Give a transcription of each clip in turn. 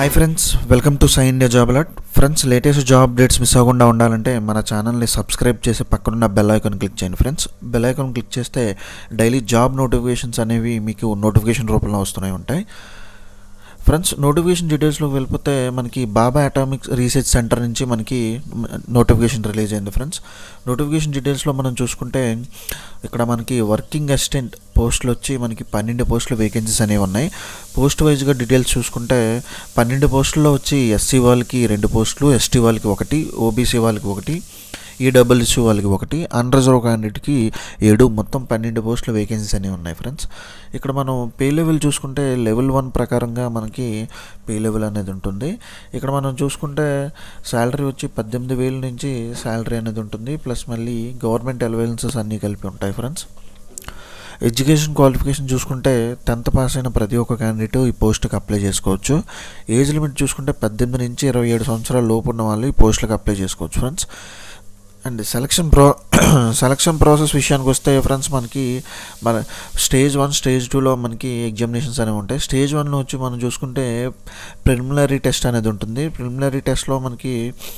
hi friends welcome to Sai India job alert friends latest job updates miss అవ్వకుండా ఉండాలంటే మన ఛానల్ని సబ్స్క్రైబ్ చేసి పక్కనున్న బెల్ ఐకాన్ క్లిక్ చేయండి ఫ్రెండ్స్ బెల్ ఐకాన్ క్లిక్ చేస్తే డైలీ జాబ్ నోటిఫికేషన్స్ అనేవి మీకు నోటిఫికేషన్ రూపంలో వస్తూనే ఉంటాయి ఫ్రెండ్స్ నోటిఫికేషన్ డీటెయిల్స్లోకి వెళ్ళిపోతే మనకి బాబా అటామిక్స్ రీసెర్చ్ సెంటర్ నుంచి మనకి నోటిఫికేషన్ రిలీజ్ అయింది ఫ్రెండ్స్ నోటిఫికేషన్ డీటెయిల్స్లో మనం చూసుకుంటే ఇక్కడ మనకి వర్కింగ్ అసిస్టెంట్ పోస్టులు వచ్చి మనకి పన్నెండు పోస్టులు వేకెన్సీస్ అనేవి ఉన్నాయి పోస్ట్ వైజ్గా డీటెయిల్స్ చూసుకుంటే పన్నెండు పోస్టుల్లో వచ్చి ఎస్సీ వాళ్ళకి రెండు పోస్టులు ఎస్టీ వాళ్ళకి ఒకటి ఓబీసీ వాళ్ళకి ఒకటి ఈడబ్ల్యూసీ వాళ్ళకి ఒకటి అన్రిజర్వ్ క్యాండిడేట్కి ఏడు మొత్తం పన్నెండు పోస్టుల వేకెన్సీస్ అనేవి ఉన్నాయి ఫ్రెండ్స్ ఇక్కడ మనం పే లెవెల్ చూసుకుంటే లెవెల్ వన్ ప్రకారంగా మనకి పే లెవెల్ అనేది ఉంటుంది ఇక్కడ మనం చూసుకుంటే శాలరీ వచ్చి పద్దెనిమిది వేల నుంచి శాలరీ అనేది ఉంటుంది ప్లస్ మళ్ళీ గవర్నమెంట్ అలవెన్సెస్ అన్నీ కలిపి ఉంటాయి ఫ్రెండ్స్ ఎడ్యుకేషన్ క్వాలిఫికేషన్ చూసుకుంటే టెన్త్ పాస్ అయిన ప్రతి ఒక్క క్యాండిడేట్ ఈ పోస్ట్కి అప్లై చేసుకోవచ్చు ఏజ్ లిమిట్ చూసుకుంటే పద్దెనిమిది నుంచి ఇరవై ఏడు సంవత్సరాల లోపు ఉన్న వాళ్ళు ఈ పోస్టులకు అప్లై చేసుకోవచ్చు friends and selection pro selection process విషయానికి వస్తే ఫ్రెండ్స్ మనకి మన స్టేజ్ వన్ స్టేజ్ టూలో మనకి ఎగ్జామినేషన్స్ అనేవి ఉంటాయి స్టేజ్ వన్లో వచ్చి మనం చూసుకుంటే ప్రిలిమినరీ టెస్ట్ అనేది ఉంటుంది ప్రిలిమినరీ టెస్ట్లో మనకి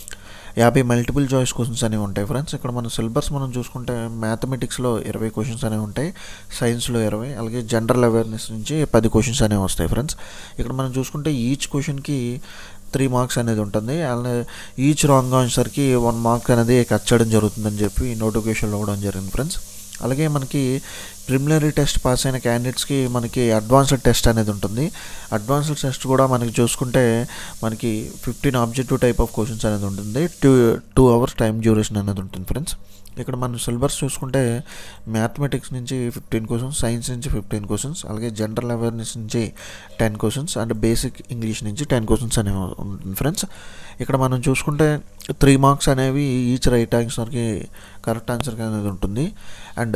యాభై మల్టిపుల్ చాయిస్ క్వశ్చన్స్ అనేవి ఉంటాయి ఫ్రెండ్స్ ఇక్కడ మన సిలబస్ మనం చూసుకుంటే మ్యాథమెటిక్స్లో ఇరవై క్వశ్చన్స్ అనేవి ఉంటాయి సైన్స్లో ఇరవై అలాగే జనరల్ అవేర్నెస్ నుంచి పది క్వశ్చన్స్ అనేవి వస్తాయి ఫ్రెండ్స్ ఇక్కడ మనం చూసుకుంటే ఈచ్ క్వశ్చన్కి త్రీ మార్క్స్ అనేది ఉంటుంది అలానే ఈచ్ రాంగ్ ఆన్సర్కి వన్ మార్క్ అనేది కట్ చేయడం జరుగుతుందని చెప్పి నోటిఫికేషన్లో ఇవ్వడం జరిగింది ఫ్రెండ్స్ అలాగే మనకి ప్రిలిమినరీ టెస్ట్ పాస్ అయిన క్యాండిడేట్స్కి మనకి అడ్వాన్స్డ్ టెస్ట్ అనేది ఉంటుంది అడ్వాన్స్డ్ టెస్ట్ కూడా మనకి చూసుకుంటే మనకి fifteen objective type of questions అనేది ఉంటుంది two two hours time duration అనేది ఉంటుంది ఫ్రెండ్స్ ఇక్కడ మనం సిలబస్ చూసుకుంటే మ్యాథమెటిక్స్ నుంచి ఫిఫ్టీన్ క్వశ్చన్స్ సైన్స్ నుంచి ఫిఫ్టీన్ క్వశ్చన్స్ అలాగే జనరల్ అవేర్నెస్ నుంచి ten questions and basic English నుంచి టెన్ క్వశ్చన్స్ అనేవి ఉంటుంది ఫ్రెండ్స్ ఇక్కడ మనం చూసుకుంటే త్రీ మార్క్స్ అనేవి ఈచ్ రైట్ ఆన్సర్కి కరెక్ట్ ఆన్సర్కి అనేది ఉంటుంది అండ్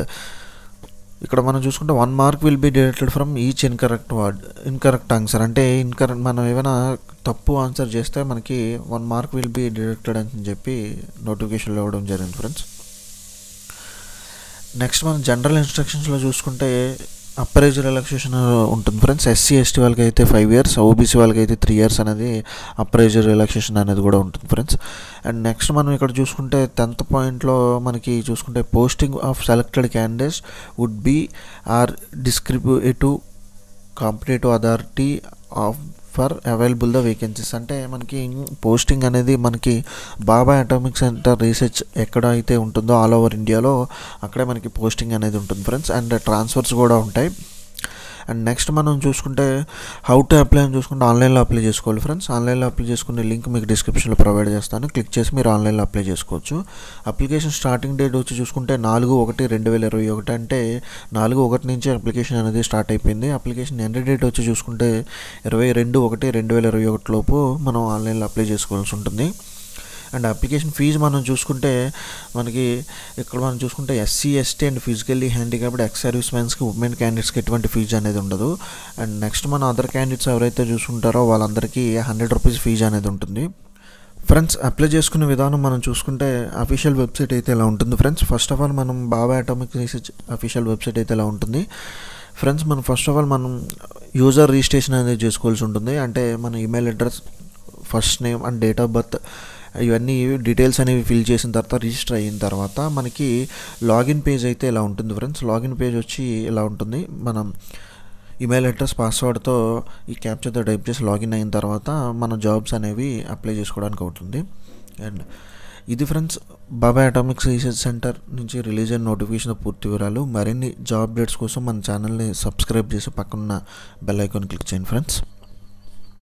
ఇక్కడ మనం చూసుకుంటే one mark will be deducted from each incorrect word incorrect answer అంటే ఇన్కరెక్ట్ మనం ఏమైనా తప్పు ఆన్సర్ చేస్తే మనకి one mark will be deducted అని చెప్పి నోటిఫికేషన్లో ఇవ్వడం జరిగింది ఫ్రెండ్స్ నెక్స్ట్ మనం జనరల్ ఇన్స్ట్రక్షన్స్లో చూసుకుంటే అప్పర్ ఏజ్ రిలాక్సేషన్ ఉంటుంది ఫ్రెండ్స్ ఎస్సీ ఎస్టీ వాళ్ళకి అయితే ఫైవ్ ఇయర్స్ ఓబీసీ వాళ్ళకి అయితే త్రీ ఇయర్స్ అనేది అప్పర్ ఏజ్ రిలాక్సేషన్ అనేది కూడా ఉంటుంది ఫ్రెండ్స్ అండ్ నెక్స్ట్ మనం ఇక్కడ చూసుకుంటే టెన్త్ పాయింట్లో మనకి చూసుకుంటే posting of selected candidates would be or distributive competitive authority of for available the vacancies అంటే మనకి పోస్టింగ్ అనేది మనకి బాబా అటామిక్ సెంటర్ రీసెర్చ్ ఎక్కడ అయితే ఉంటుందో ఆల్ ఓవర్ ఇండియాలో అక్కడే మనకి పోస్టింగ్ అనేది ఉంటుంది ఫ్రెండ్స్ అండ్ ట్రాన్స్ఫర్స్ కూడా ఉంటాయి అండ్ నెక్స్ట్ మనం చూసుకుంటే హౌ టు అప్లై అని చూసుకుంటే ఆన్లైన్లో అప్లై చేసుకోవాలి ఫ్రెండ్స్ ఆన్లైన్లో అప్లై చేసుకునే లింక్ మీకు డిస్క్రిప్షన్లో ప్రొవైడ్ చేస్తాను క్లిక్ చేసి మీరు ఆన్లైన్లో అప్లై చేసుకోవచ్చు అప్లికేషన్ స్టార్టింగ్ డేట్ వచ్చి చూసుకుంటే నాలుగు ఒకటి రెండు వేల ఇరవై ఒకటి అంటే నాలుగు ఒకటి నుంచి అప్లికేషన్ అనేది స్టార్ట్ అయిపోయింది అప్లికేషన్ ఎండ్ డేట్ వచ్చి చూసుకుంటే ఇరవై రెండు ఒకటి రెండు వేల ఇరవై ఒకటి లోపు మనం ఆన్లైన్లో అప్లై చేసుకోవాల్సి ఉంటుంది అండ్ అప్లికేషన్ ఫీజు మనం చూసుకుంటే మనకి ఇక్కడ మనం చూసుకుంటే SC ST and physically handicapped ex service మెన్స్కి ఉమెన్ క్యాండిడేట్స్కి ఎటువంటి ఫీజు అనేది ఉండదు అండ్ నెక్స్ట్ మన అదర్ క్యాండిడేట్స్ ఎవరైతే చూసుకుంటారో వాళ్ళందరికీ హండ్రెడ్ రూపీస్ ఫీజు అనేది ఉంటుంది ఫ్రెండ్స్ అప్లై చేసుకునే విధానం మనం చూసుకుంటే అఫీషియల్ వెబ్సైట్ అయితే ఇలా ఉంటుంది ఫ్రెండ్స్ ఫస్ట్ ఆఫ్ ఆల్ మనం Bhabha atomic research official website అయితే ఇలా ఉంటుంది ఫ్రెండ్స్ మనం ఫస్ట్ ఆఫ్ ఆల్ మనం యూజర్ రిజిస్ట్రేషన్ అనేది చేసుకోవాల్సి ఉంటుంది అంటే మన email address first name and date of birth ఇవన్నీ డీటెయిల్స్ అనేవి ఫిల్ చేసిన తర్వాత రిజిస్టర్ అయిన తర్వాత మనకి లాగిన్ పేజ్ అయితే ఇలా ఉంటుంది ఫ్రెండ్స్ లాగిన్ పేజ్ వచ్చి ఇలా ఉంటుంది మనం ఈమెయిల్ అడ్రస్ పాస్వర్డ్తో ఈ క్యాప్చర్తో టైప్ చేసి లాగిన్ అయిన తర్వాత మన జాబ్స్ అనేవి అప్లై చేసుకోవడానికి అవుతుంది అండ్ ఇది friends Bhabha atomics research centre నుంచి రిలీజ్ అయిన నోటిఫికేషన్ పూర్తి వివరాలు మరిన్ని జాబ్ డేట్స్ కోసం మన ఛానల్ని సబ్స్క్రైబ్ చేసి పక్కన బెల్ ఐకాన్ క్లిక్ చేయండి ఫ్రెండ్స్